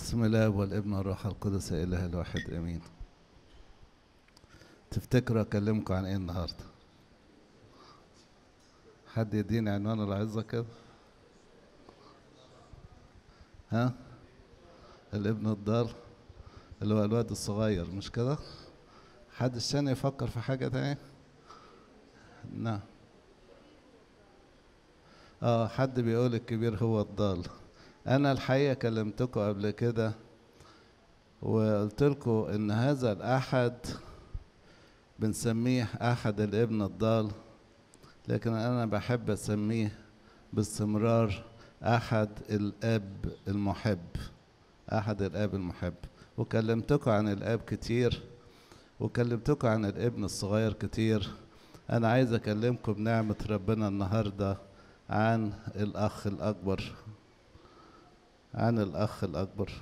بسم الله والابن والروح القدس اله الواحد امين تفتكروا اكلمكم عن ايه النهارده حد يديني عنوان العظه كده ها الابن الضال اللي هو الواد الصغير مش كده حد تاني يفكر في حاجه تانية نعم اه حد بيقول الكبير هو الضال انا الحقيقه كلمتكم قبل كده وقلت لكم ان هذا الاحد بنسميه احد الابن الضال لكن انا بحب اسميه باستمرار احد الاب المحب احد الاب المحب وكلمتكم عن الاب كتير وكلمتكم عن الابن الصغير كتير انا عايز اكلمكم بنعمه ربنا النهارده عن الاخ الاكبر عن الأخ الأكبر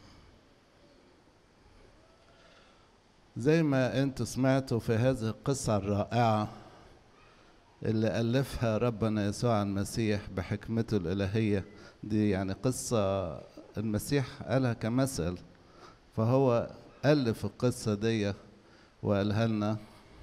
زي ما أنتوا سمعتوا في هذه القصة الرائعة اللي ألفها ربنا يسوع المسيح بحكمته الإلهية دي يعني قصة المسيح قالها كمثل فهو ألف القصة دي وقالها لنا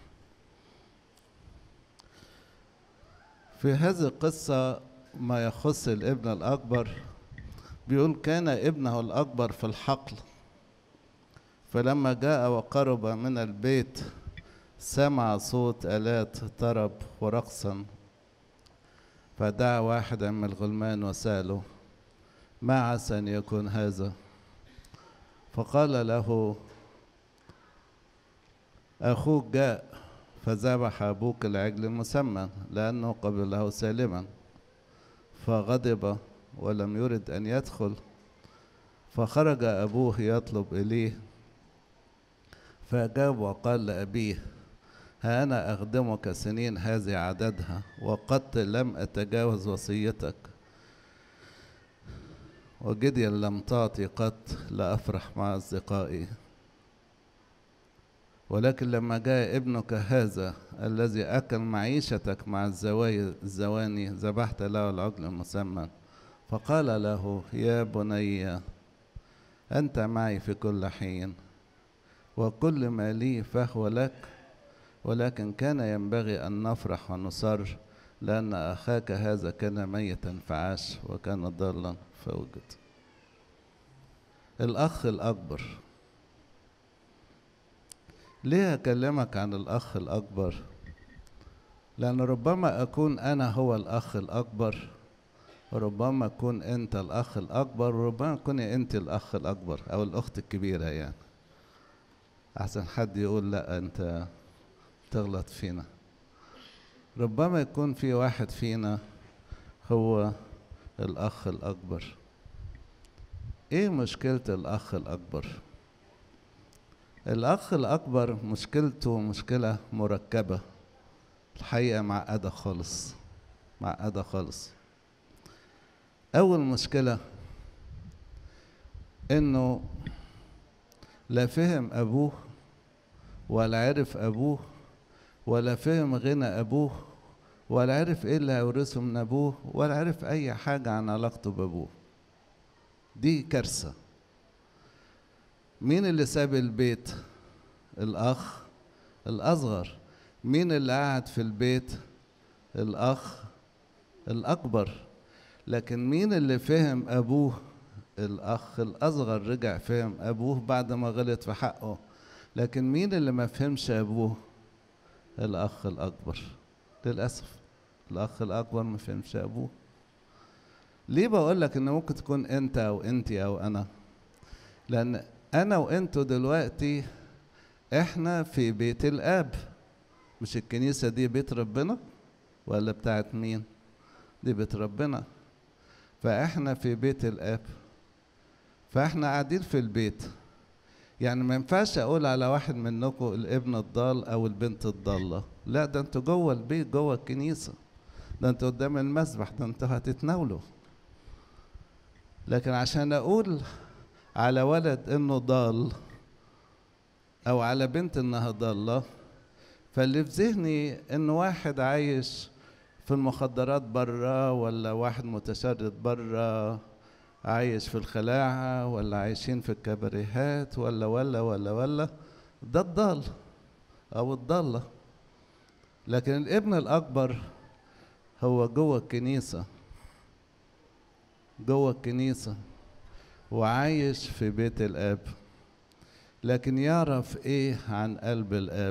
في هذه القصة ما يخص الابن الأكبر بيقول كان ابنه الأكبر في الحقل فلما جاء وقرب من البيت سمع صوت آلات طرب ورقصا فدعا واحدا من الغلمان وسأله ما عسى أن يكون هذا فقال له أخوك جاء فذبح أبوك العجل المسمى لأنه قبله سالما فغضب ولم يرد أن يدخل فخرج أبوه يطلب إليه فأجاب وقال لأبيه ها أنا أخدمك سنين هذه عددها وقد لم أتجاوز وصيتك وجديا لم تعطي قط لأفرح مع أصدقائي ولكن لما جاء ابنك هذا الذي أكل معيشتك مع الزواني ذبحت له العجل المسمى فقال له يا بني أنت معي في كل حين وكل ما لي فهو لك ولكن كان ينبغي أن نفرح ونصر لأن أخاك هذا كان ميتا فعاش وكان ضالا فوجد الأخ الأكبر ليه أكلمك عن الأخ الأكبر لأن ربما أكون أنا هو الأخ الأكبر ربما تكون انت الاخ الاكبر وربما تكوني انت الاخ الاكبر او الاخت الكبيره يعني احسن حد يقول لا انت تغلط فينا ربما يكون في واحد فينا هو الاخ الاكبر ايه مشكله الاخ الاكبر الاخ الاكبر مشكلته مشكله مركبه الحقيقه معقده خالص معقده خالص أول مشكلة إنه لا فهم أبوه ولا عرف أبوه ولا فهم غنى أبوه ولا عرف إيه اللي هيورثه من أبوه ولا عرف أي حاجة عن علاقته بأبوه دي كارثة مين اللي ساب البيت الأخ الأصغر مين اللي قعد في البيت الأخ الأكبر لكن مين اللي فهم أبوه الأخ الأصغر رجع فهم أبوه بعد ما غلط في حقه لكن مين اللي ما فهمش أبوه الأخ الأكبر للأسف الأخ الأكبر ما فهمش أبوه ليه بقول لك إن ممكن تكون أنت أو أنتي أو أنا لأن أنا وأنتوا دلوقتي إحنا في بيت الآب مش الكنيسة دي بيت ربنا ولا بتاعت مين دي بيت ربنا فاحنا في بيت الاب فاحنا قاعدين في البيت يعني ما ينفعش اقول على واحد منكم الابن الضال او البنت الضاله لا ده انتوا جوه البيت جوه الكنيسه ده انتوا قدام المسبح ده انتوا هتتناولوا لكن عشان اقول على ولد انه ضال او على بنت انها ضاله فاللي في ذهني ان واحد عايش في المخدرات بره ولا واحد متشرد بره عايش في الخلاعة ولا عايشين في الكباريهات ولا ولا ولا ولا ده الضال أو الضالة لكن الابن الأكبر هو جوه الكنيسة جوه الكنيسة وعايش في بيت الآب لكن يعرف إيه عن قلب الآب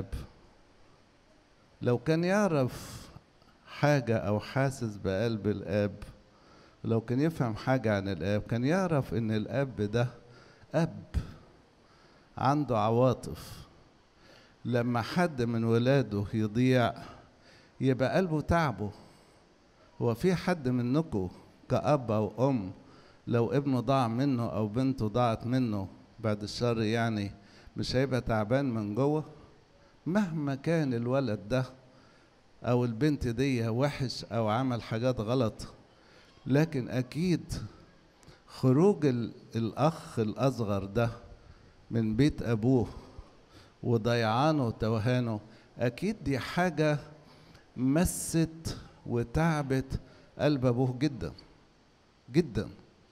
لو كان يعرف حاجة أو حاسس بقلب الآب لو كان يفهم حاجة عن الآب كان يعرف إن الآب ده أب عنده عواطف لما حد من ولاده يضيع يبقى قلبه تعبه هو في حد منكم كأب أو أم لو ابنه ضاع منه أو بنته ضاعت منه بعد الشر يعني مش هيبقى تعبان من جوه مهما كان الولد ده أو البنت دي وحش أو عمل حاجات غلط لكن أكيد خروج الأخ الأصغر ده من بيت أبوه وضيعانه وتوهانه أكيد دي حاجة مست وتعبت قلب أبوه جدا جدا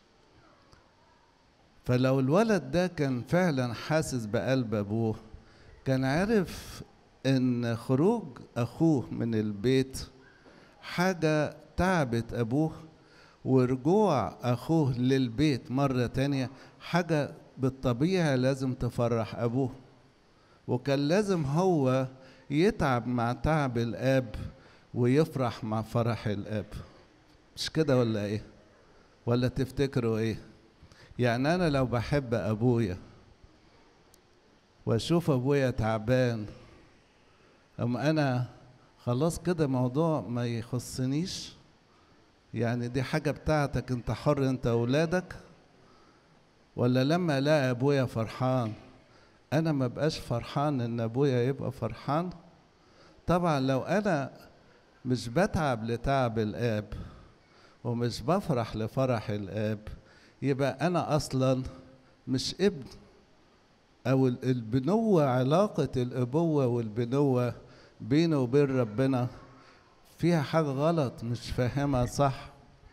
فلو الولد ده كان فعلا حاسس بقلب أبوه كان عرف إن خروج أخوه من البيت حاجة تعبت أبوه ورجوع أخوه للبيت مرة تانية حاجة بالطبيعة لازم تفرح أبوه وكان لازم هو يتعب مع تعب الآب ويفرح مع فرح الآب مش كده ولا إيه؟ ولا تفتكروا إيه؟ يعني أنا لو بحب أبويا وأشوف أبويا تعبان أما أنا خلاص كده موضوع ما يخصنيش يعني دي حاجة بتاعتك أنت حر أنت أولادك ولا لما الاقي ابويا فرحان انا ما بقاش فرحان ان ابويا يبقى فرحان طبعا لو انا مش بتعب لتعب الاب ومش بفرح لفرح الاب يبقى انا اصلا مش ابن او البنوه علاقه الابوه والبنوه بينه وبين ربنا فيها حاجه غلط مش فاهمها صح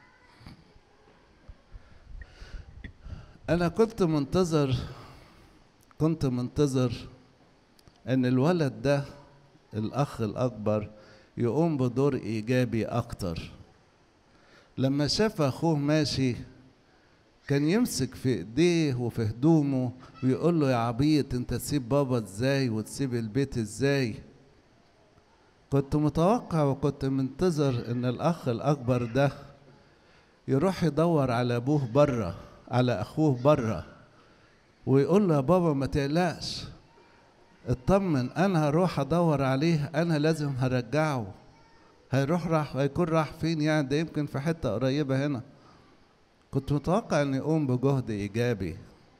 أنا كنت منتظر كنت منتظر إن الولد ده الأخ الأكبر يقوم بدور إيجابي أكتر لما شاف أخوه ماشي كان يمسك في إيديه وفي هدومه ويقول له يا عبيط أنت تسيب بابا إزاي وتسيب البيت إزاي كنت متوقع وكنت منتظر إن الأخ الأكبر ده يروح يدور على أبوه بره على اخوه بره ويقول له يا بابا ما تقلقش اطمن انا هروح ادور عليه انا لازم هرجعه هيروح راح هيكون راح فين يعني ده يمكن في حته قريبه هنا كنت متوقع ان يقوم بجهد ايجابي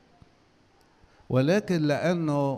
ولكن لانه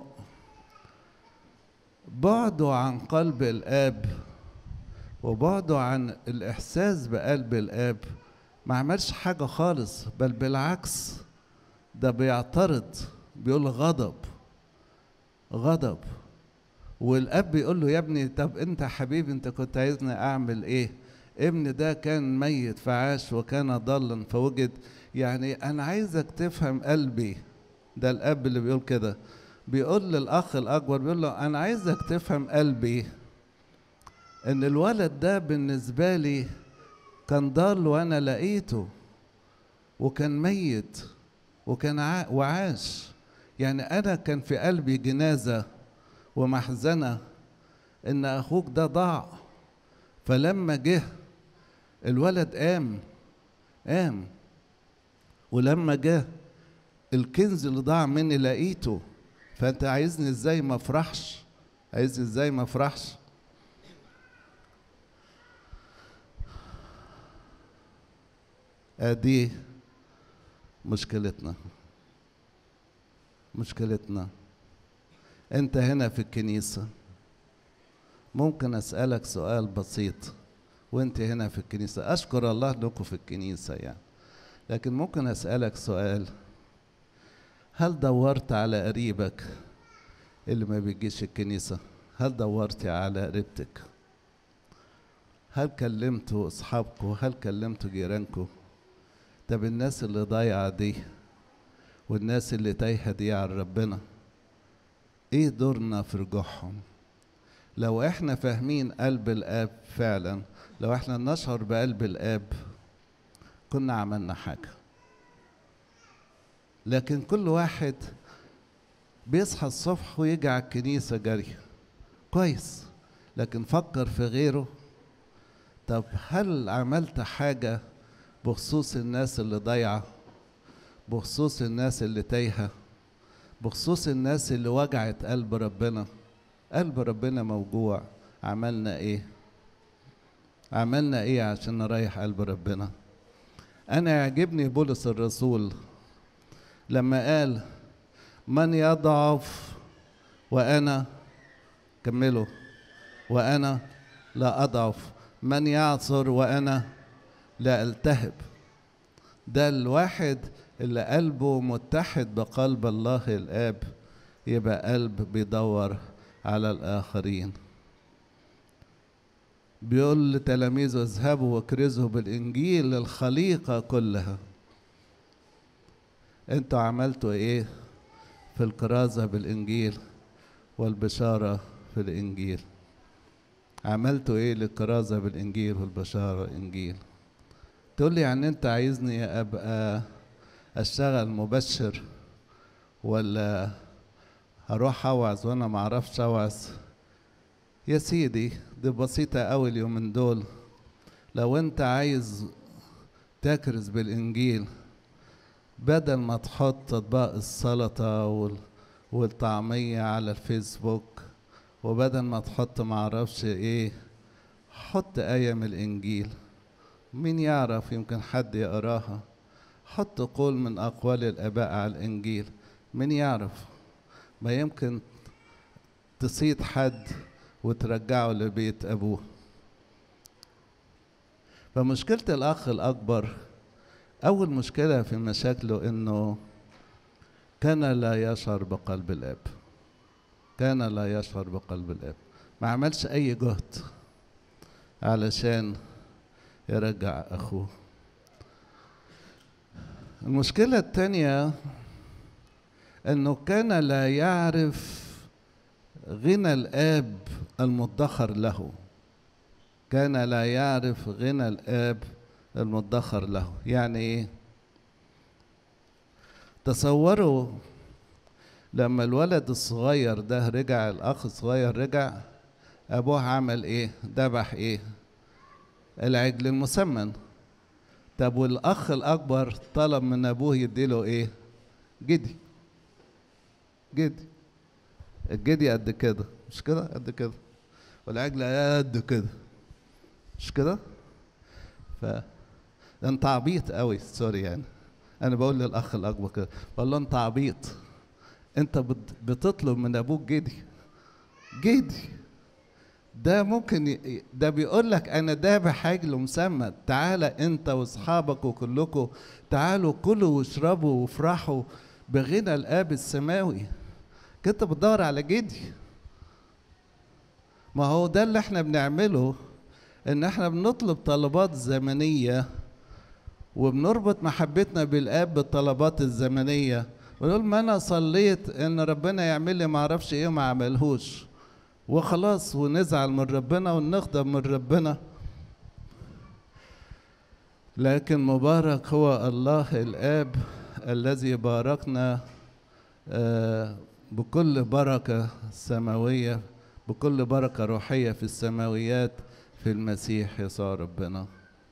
بعده عن قلب الاب وبعده عن الاحساس بقلب الاب ما عملش حاجة خالص بل بالعكس ده بيعترض بيقول غضب غضب والاب بيقول له يا ابني طب انت حبيبي انت كنت عايزني اعمل ايه ابني ده كان ميت فعاش وكان ضالا فوجد يعني انا عايزك تفهم قلبي ده الاب اللي بيقول كده بيقول للاخ الاكبر بيقول له انا عايزك تفهم قلبي ان الولد ده بالنسبه لي كان ضال وانا لقيته وكان ميت وكان ع... وعاش يعني انا كان في قلبي جنازه ومحزنه ان اخوك ده ضاع فلما جه الولد قام قام ولما جه الكنز اللي ضاع مني لقيته فانت عايزني ازاي ما افرحش عايزني ازاي ما افرحش ادي مشكلتنا مشكلتنا انت هنا في الكنيسه ممكن اسالك سؤال بسيط وانت هنا في الكنيسه اشكر الله انكم في الكنيسه يعني لكن ممكن اسالك سؤال هل دورت على قريبك اللي ما بيجيش الكنيسه هل دورت على قريبتك هل كلمتوا اصحابكم هل كلمتوا جيرانكم طب الناس اللي ضايعة دي والناس اللي تايهة دي عن ربنا ايه دورنا في رجوعهم لو احنا فاهمين قلب الاب فعلا لو احنا نشعر بقلب الاب كنا عملنا حاجة لكن كل واحد بيصحى الصبح ويجي على الكنيسة جري كويس لكن فكر في غيره طب هل عملت حاجة بخصوص الناس اللي ضايعة بخصوص الناس اللي تايهة بخصوص الناس اللي وجعت قلب ربنا قلب ربنا موجوع عملنا ايه عملنا ايه عشان نريح قلب ربنا انا يعجبني بولس الرسول لما قال من يضعف وانا كملوا وانا لا اضعف من يعثر وانا لا التهب ده الواحد اللي قلبه متحد بقلب الله الاب يبقى قلب بيدور على الاخرين بيقول لتلاميذه اذهبوا واكرزوا بالانجيل للخليقه كلها انتوا عملتوا ايه في الكرازه بالانجيل والبشاره في الانجيل عملتوا ايه للكرازه بالانجيل والبشاره بالانجيل تقول لي يعني انت عايزني ابقى اشتغل مبشر ولا هروح اوعظ وانا ما اعرفش اوعظ يا سيدي دي بسيطة أوي اليومين دول لو أنت عايز تكرز بالإنجيل بدل ما تحط أطباق السلطة وال... والطعمية على الفيسبوك وبدل ما تحط معرفش إيه حط آية من الإنجيل مين يعرف يمكن حد يقراها حط قول من أقوال الآباء على الإنجيل مين يعرف ما يمكن تصيد حد وترجعه لبيت أبوه فمشكلة الأخ الأكبر أول مشكلة في مشاكله إنه كان لا يشعر بقلب الأب كان لا يشعر بقلب الأب ما عملش أي جهد علشان يرجع أخوه المشكلة الثانية أنه كان لا يعرف غنى الآب المدخر له كان لا يعرف غنى الآب المدخر له يعني إيه تصوروا لما الولد الصغير ده رجع الأخ الصغير رجع أبوه عمل إيه ذبح إيه العجل المسمن طب والأخ الأكبر طلب من أبوه يديله إيه جدي جدي الجدي قد كده مش كده قد كده والعجل قد كده مش كده ف ده انت عبيط قوي سوري يعني انا بقول للاخ الاكبر كده بقول له انت عبيط انت بتطلب من ابوك جدي جدي ده ممكن ي... ده بيقول لك انا ذابح عجل مسمى تعالى انت واصحابك وكلكم تعالوا كلوا واشربوا وافرحوا بغنى الاب السماوي كنت بتدور على جدي ما هو ده اللي احنا بنعمله ان احنا بنطلب طلبات زمنيه وبنربط محبتنا بالاب بالطلبات الزمنيه ونقول ما انا صليت ان ربنا يعمل لي ما اعرفش ايه وما عملهوش وخلاص ونزعل من ربنا ونغضب من ربنا لكن مبارك هو الله الاب الذي باركنا بكل بركه سماويه بكل بركه روحيه في السماويات في المسيح يسوع ربنا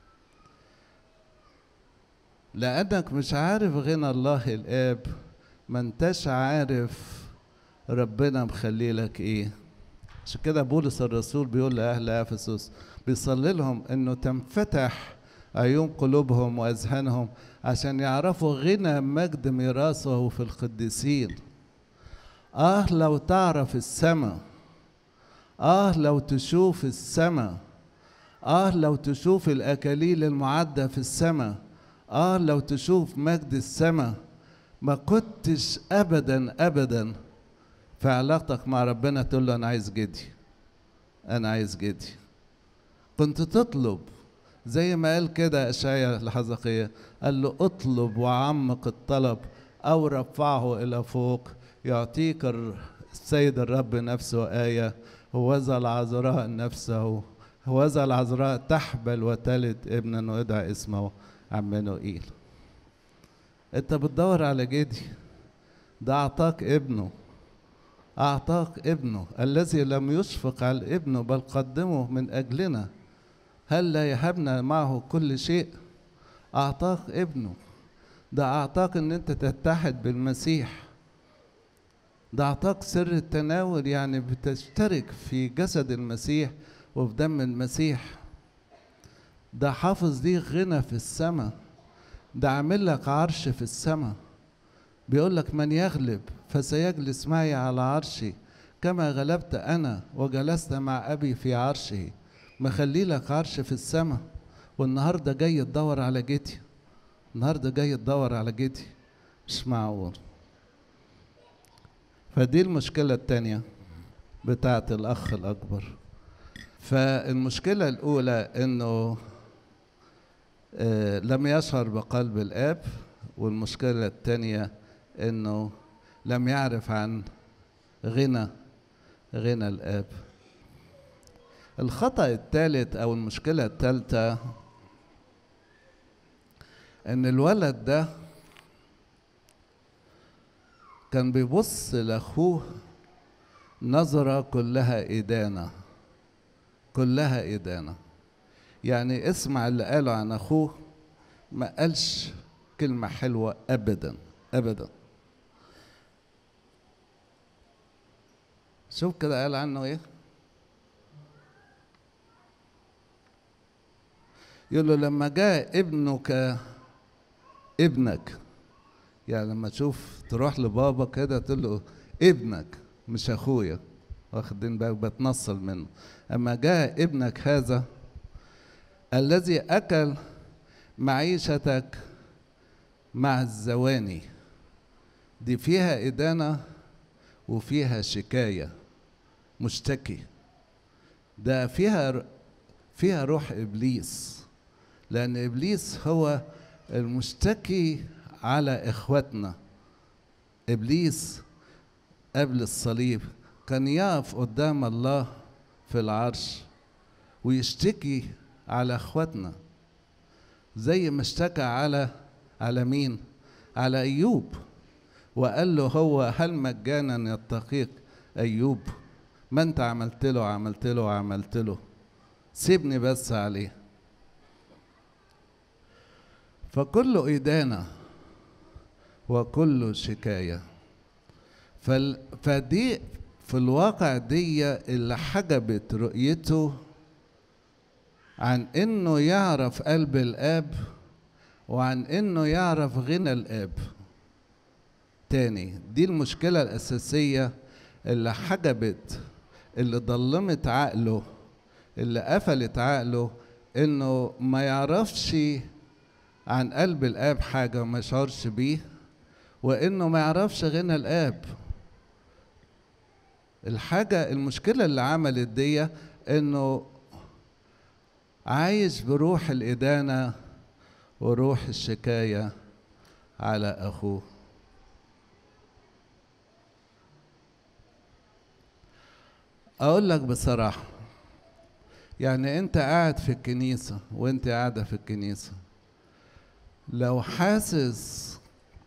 لانك مش عارف غنى الله الاب ما انتش عارف ربنا مخلي لك ايه عشان كده بولس الرسول بيقول لاهل افسس بيصلي لهم انه تنفتح عيون قلوبهم واذهانهم عشان يعرفوا غنى مجد ميراثه في القديسين اه لو تعرف السماء اه لو تشوف السماء اه لو تشوف الاكاليل المعده في السماء اه لو تشوف مجد السماء ما كنتش ابدا ابدا في علاقتك مع ربنا تقول له انا عايز جدي انا عايز جدي كنت تطلب زي ما قال كده اشعيا الحزقية قال له اطلب وعمق الطلب او رفعه الى فوق يعطيك السيد الرب نفسه آية هوذا العذراء نفسه هوذا العذراء تحبل وتلد ابنا ويدعى اسمه عمانوئيل انت بتدور على جدي ده اعطاك ابنه اعطاك ابنه الذي لم يشفق على ابنه بل قدمه من اجلنا هل لا يهبنا معه كل شيء اعطاك ابنه ده اعطاك ان انت تتحد بالمسيح ده اعطاك سر التناول يعني بتشترك في جسد المسيح وفي دم المسيح ده حافظ ليك غنى في السماء ده عامل لك عرش في السماء بيقول لك من يغلب فسيجلس معي على عرشي كما غلبت انا وجلست مع ابي في عرشه مخلي لك عرش في السماء والنهارده جاي تدور على جدي النهارده جاي تدور على جدي مش معقول فدي المشكلة التانية بتاعت الأخ الأكبر فالمشكلة الأولى إنه آه لم يشعر بقلب الآب والمشكلة الثانية إنه لم يعرف عن غنى غنى الآب الخطأ الثالث أو المشكلة الثالثة إن الولد ده كان بيبص لأخوه نظرة كلها إدانة كلها إدانة يعني اسمع اللي قاله عن أخوه ما قالش كلمة حلوة أبدا أبدا شوف كده قال عنه إيه يقول له لما جاء ابنك ابنك يعني لما تشوف تروح لبابا كده تقول له ابنك مش اخويا واخدين بالك بتنصل منه اما جاء ابنك هذا الذي اكل معيشتك مع الزواني دي فيها ادانه وفيها شكايه مشتكي ده فيها فيها روح ابليس لان ابليس هو المشتكي على اخواتنا ابليس قبل الصليب كان يقف قدام الله في العرش ويشتكي على اخواتنا زي ما اشتكى على على مين على ايوب وقال له هو هل مجانا يتقيك ايوب ما انت عملت له عملت له عملت له سيبني بس عليه فكله إدانة وكله شكاية فال... فدي في الواقع دي اللي حجبت رؤيته عن انه يعرف قلب الاب وعن انه يعرف غنى الاب تاني دي المشكلة الأساسية اللي حجبت اللي ضلمت عقله اللي قفلت عقله انه ما يعرفش عن قلب الاب حاجه وما يشعرش بيه وانه ما يعرفش غنى الاب الحاجه المشكله اللي عملت دي انه عايش بروح الادانه وروح الشكايه على اخوه اقول لك بصراحه يعني انت قاعد في الكنيسه وانت قاعده في الكنيسه لو حاسس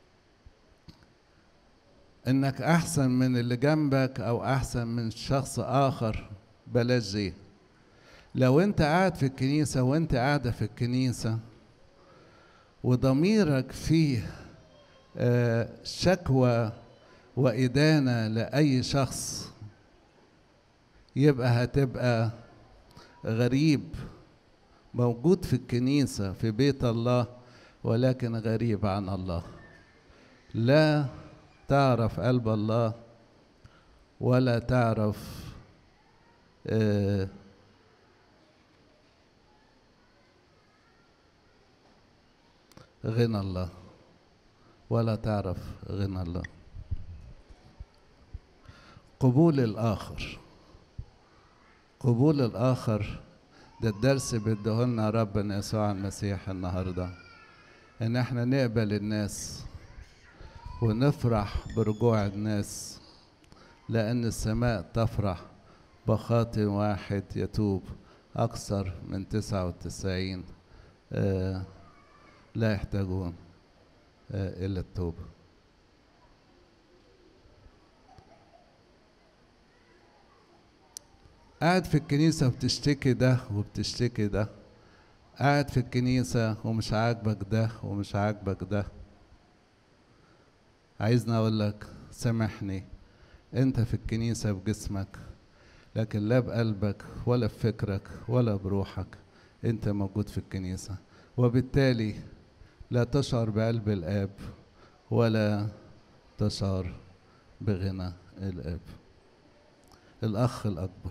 انك احسن من اللي جنبك او احسن من شخص اخر بلاش دي لو انت قاعد في الكنيسة وانت قاعدة في الكنيسة وضميرك فيه شكوى وإدانة لأي شخص يبقى هتبقى غريب موجود في الكنيسة في بيت الله ولكن غريب عن الله لا تعرف قلب الله ولا تعرف آه غنى الله ولا تعرف غنى الله قبول الآخر قبول الآخر ده الدرس بيديهولنا ربنا يسوع المسيح النهارده ان احنا نقبل الناس ونفرح برجوع الناس لان السماء تفرح بخاطئ واحد يتوب اكثر من تسعة وتسعين آه لا يحتاجون آه الى التوبه قاعد في الكنيسة وبتشتكي ده وبتشتكي ده قاعد في الكنيسة ومش عاجبك ده ومش عاجبك ده عايزني أقول لك سامحني أنت في الكنيسة بجسمك لكن لا بقلبك ولا بفكرك ولا بروحك أنت موجود في الكنيسة وبالتالي لا تشعر بقلب الآب ولا تشعر بغنى الآب الأخ الأكبر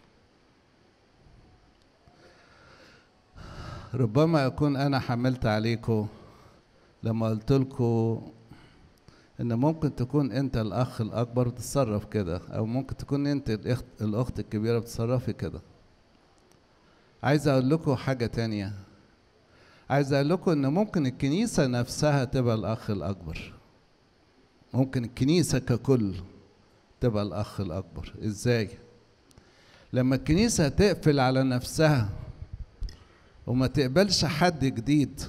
ربما أكون أنا حملت عليكم لما قلت لكم إن ممكن تكون أنت الأخ الأكبر بتتصرف كده أو ممكن تكون أنت الأخت, الأخت الكبيرة بتتصرفي كده عايز أقول لكم حاجة تانية عايز أقول لكم إن ممكن الكنيسة نفسها تبقى الأخ الأكبر ممكن الكنيسة ككل تبقى الأخ الأكبر إزاي؟ لما الكنيسة تقفل على نفسها وما تقبلش حد جديد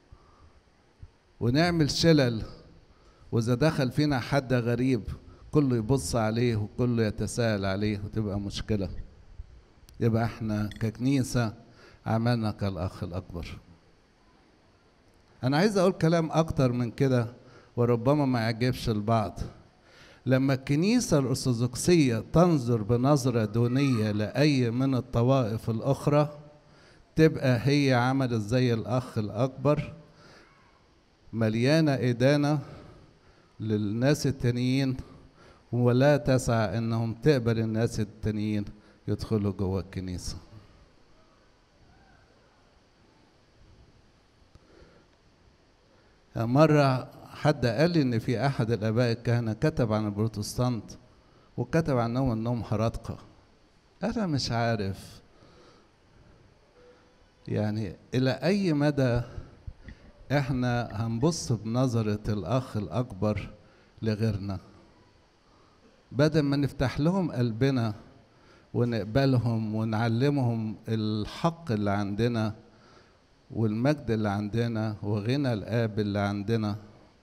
ونعمل شلل وإذا دخل فينا حد غريب كله يبص عليه وكله يتساءل عليه وتبقى مشكلة يبقى احنا ككنيسة عملنا كالأخ الأكبر أنا عايز أقول كلام أكتر من كده وربما ما يعجبش البعض لما الكنيسة الأرثوذكسية تنظر بنظرة دونية لأي من الطوائف الأخرى تبقى هي عملت زي الأخ الأكبر مليانة إدانة للناس التانيين ولا تسعى إنهم تقبل الناس التانيين يدخلوا جوه الكنيسة مرة حد قال لي إن في أحد الآباء الكهنة كتب عن البروتستانت وكتب عنهم إنهم هرطقة أنا مش عارف يعني إلى أي مدى إحنا هنبص بنظرة الأخ الأكبر لغيرنا بدل ما نفتح لهم قلبنا ونقبلهم ونعلمهم الحق اللي عندنا والمجد اللي عندنا وغنى الآب اللي عندنا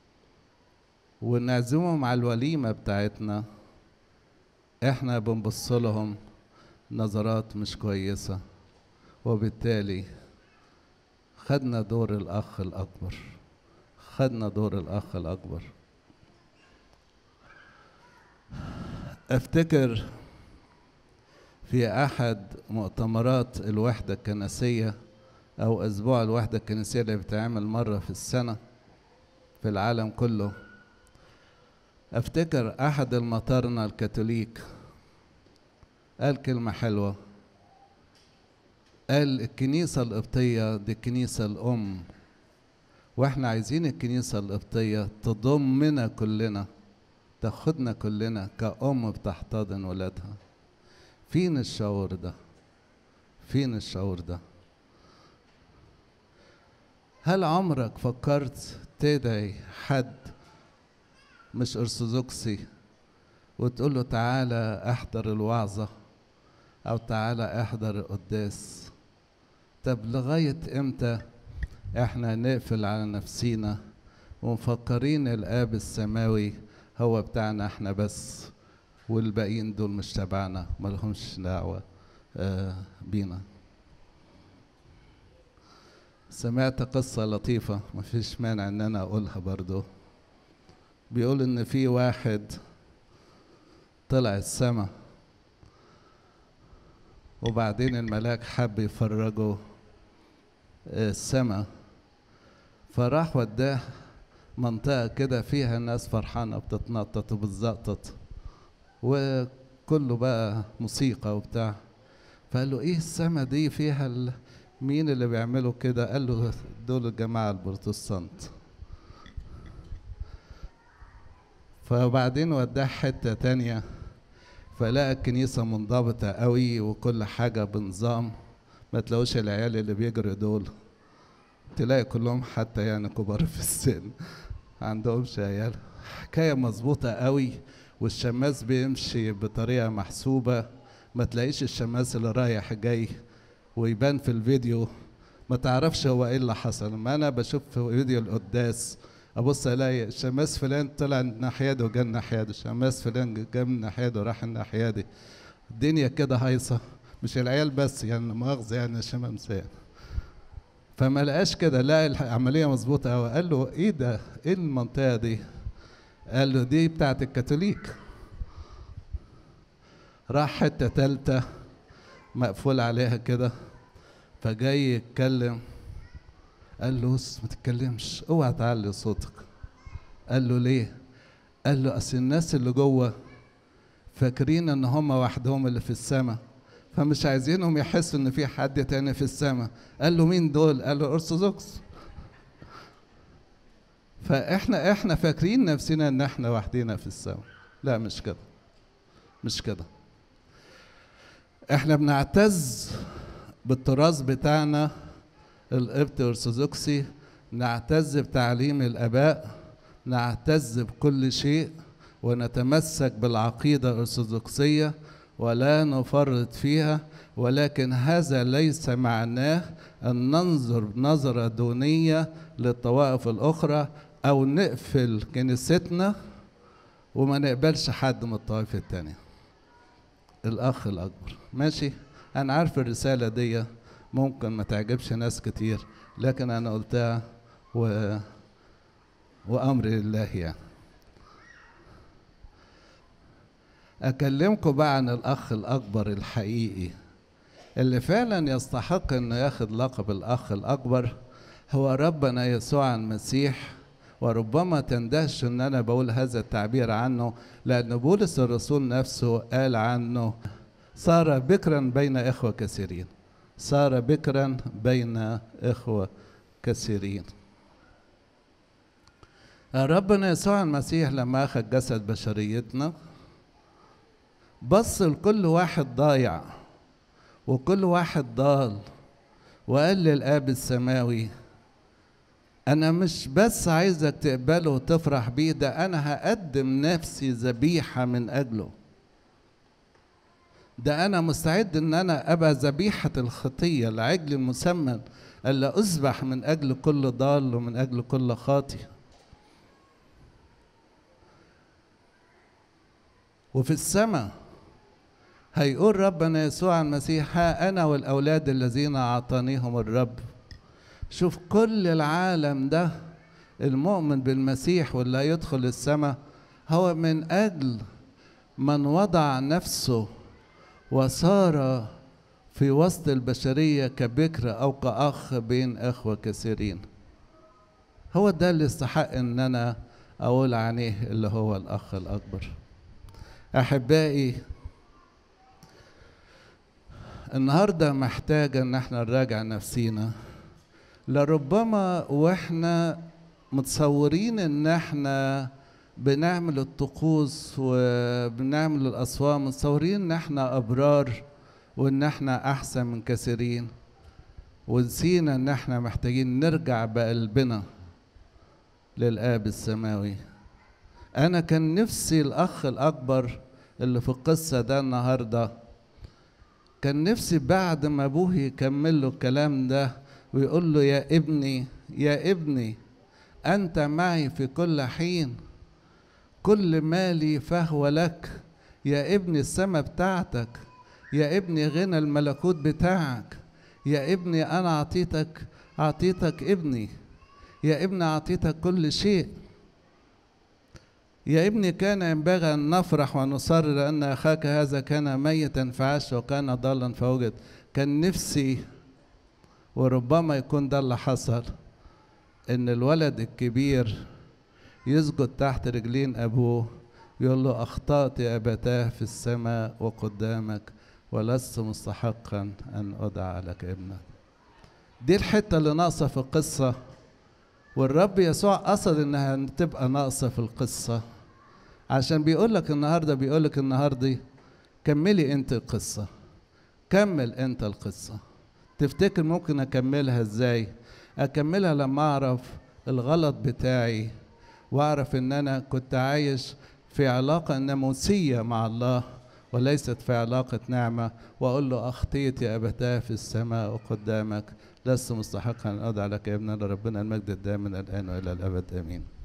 ونعزمهم على الوليمة بتاعتنا احنا بنبص لهم نظرات مش كويسة وبالتالي خدنا دور الأخ الأكبر خدنا دور الأخ الأكبر أفتكر في أحد مؤتمرات الوحدة الكنسية أو أسبوع الوحدة الكنسية اللي بتعمل مرة في السنة في العالم كله أفتكر أحد المطارنة الكاثوليك قال كلمة حلوة قال الكنيسة القبطية دي الكنيسة الأم وإحنا عايزين الكنيسة القبطية تضمنا كلنا تاخدنا كلنا كأم بتحتضن ولادها فين الشعور ده فين الشعور ده هل عمرك فكرت تدعي حد مش ارثوذكسي وتقول له تعالى احضر الوعظة او تعالى احضر القداس طب لغاية امتى احنا نقفل على نفسينا ومفكرين الاب السماوي هو بتاعنا احنا بس والباقيين دول مش تبعنا ملهمش دعوة آه بينا سمعت قصة لطيفة مفيش مانع ان انا اقولها برضو بيقول ان في واحد طلع السما وبعدين الملاك حب يفرجه السما فراح وداه منطقة كده فيها ناس فرحانة بتتنطط وبتزقطط وكله بقى موسيقى وبتاع فقال له ايه السما دي فيها ال... مين اللي بيعملوا كده قال له دول الجماعة البروتستانت فبعدين وداه حتة تانية فلقى الكنيسة منضبطة قوي وكل حاجة بنظام ما تلاقوش العيال اللي بيجروا دول تلاقي كلهم حتى يعني كبار في السن عندهمش عيال حكايه مظبوطه قوي والشماس بيمشي بطريقه محسوبه ما تلاقيش الشماس اللي رايح جاي ويبان في الفيديو ما تعرفش هو ايه اللي حصل ما انا بشوف في فيديو القداس ابص الاقي الشماس فلان طلع الناحيه دي وجا الناحيه دي الشماس فلان جا من الناحيه دي وراح الناحيه دي الدنيا كده هايصه مش العيال بس يعني مؤاخذه يعني الشمامسيه فما لقاش كده لقى العمليه مظبوطه قوي قال له ايه ده ايه المنطقه دي قال له دي بتاعت الكاثوليك راح حته تالته مقفول عليها كده فجاي يتكلم قال له بص ما تتكلمش اوعى تعلي صوتك قال له ليه قال له اصل الناس اللي جوه فاكرين ان هم وحدهم اللي في السماء فمش عايزينهم يحسوا ان في حد تاني في السماء قال له مين دول قال له ارثوذكس فاحنا احنا فاكرين نفسنا ان احنا وحدينا في السماء لا مش كده مش كده احنا بنعتز بالتراث بتاعنا القبط الارثوذكسي نعتز بتعليم الاباء نعتز بكل شيء ونتمسك بالعقيده الارثوذكسيه ولا نفرط فيها ولكن هذا ليس معناه ان ننظر نظره دونيه للطوائف الاخرى او نقفل كنيستنا وما نقبلش حد من الطائفه الثانيه الاخ الاكبر ماشي انا عارف الرساله دي ممكن ما تعجبش ناس كتير لكن انا قلتها و... وامر لله يعني اكلمكم بقى عن الاخ الاكبر الحقيقي اللي فعلا يستحق انه ياخد لقب الاخ الاكبر هو ربنا يسوع المسيح وربما تندهش ان انا بقول هذا التعبير عنه لان بولس الرسول نفسه قال عنه صار بكرا بين اخوه كثيرين صار بكرا بين اخوه كثيرين ربنا يسوع المسيح لما اخذ جسد بشريتنا بص لكل واحد ضايع وكل واحد ضال وقال للاب السماوي انا مش بس عايزك تقبله وتفرح بيه ده انا هقدم نفسي ذبيحه من اجله ده انا مستعد ان انا ابقى ذبيحه الخطيه العجل المسمن الا اذبح من اجل كل ضال ومن اجل كل خاطئ وفي السماء هيقول ربنا يسوع المسيح ها انا والاولاد الذين اعطانيهم الرب شوف كل العالم ده المؤمن بالمسيح واللي يدخل السماء هو من اجل من وضع نفسه وصار في وسط البشريه كبكر او كاخ بين اخوه كثيرين هو ده اللي يستحق ان انا اقول عليه اللي هو الاخ الاكبر احبائي النهارده محتاجه ان احنا نراجع نفسينا لربما واحنا متصورين ان احنا بنعمل الطقوس وبنعمل الاصوام متصورين ان احنا ابرار وان احنا احسن من كثيرين ونسينا ان احنا محتاجين نرجع بقلبنا للاب السماوي انا كان نفسي الاخ الاكبر اللي في القصه ده النهارده كان نفسي بعد ما ابوه يكمل له الكلام ده ويقول له يا ابني يا ابني انت معي في كل حين كل مالي فهو لك يا ابني السماء بتاعتك يا ابني غنى الملكوت بتاعك يا ابني انا اعطيتك اعطيتك ابني يا ابني اعطيتك كل شيء يا ابني كان ينبغي أن نفرح ونصر لأن أخاك هذا كان ميتا فعاش وكان ضالا فوجد كان نفسي وربما يكون ده اللي حصل إن الولد الكبير يسجد تحت رجلين أبوه يقول له أخطأت يا أبتاه في السماء وقدامك ولست مستحقا أن أدعى لك ابنك دي الحتة اللي ناقصة في القصة والرب يسوع قصد انها تبقى ناقصه في القصه عشان بيقول لك النهارده بيقول لك النهارده كملي انت القصه كمل انت القصه تفتكر ممكن اكملها ازاي اكملها لما اعرف الغلط بتاعي واعرف ان انا كنت عايش في علاقة ناموسية مع الله وليست في علاقة نعمة وأقول له أخطيت يا أبتاه في السماء قدامك لست مستحقا أن أدعى لك يا ابن ربنا المجد الدائم من الآن وإلى الأبد آمين